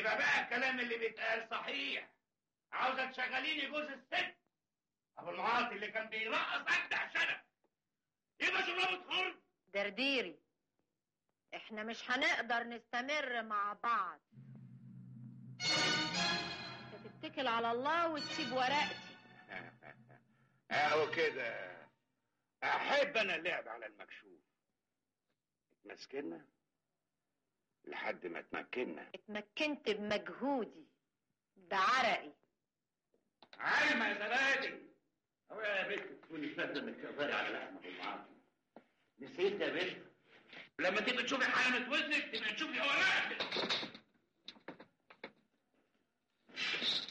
يبقى بقى الكلام اللي بيتقال صحيح عاوزه تشغليني جوز الست ابو المعاطي اللي كان بيرقص اجدع شنب يبقى شرابة حر درديري احنا مش هنقدر نستمر مع بعض انت تتكل على الله وتسيب ورقتي اهو كده احب انا اللعب على المكشوف اتمسكنا لحد ما تمكنا اتمكنت بمجهودي بعرقي عايمة يا زبادي هو يا بنت تكوني فاكرة انك تقدري على لحم ابو المعاطي نسيت يا بنت لما تيجي تشوفي حياة وزنك تبقى تشوفي اوراقك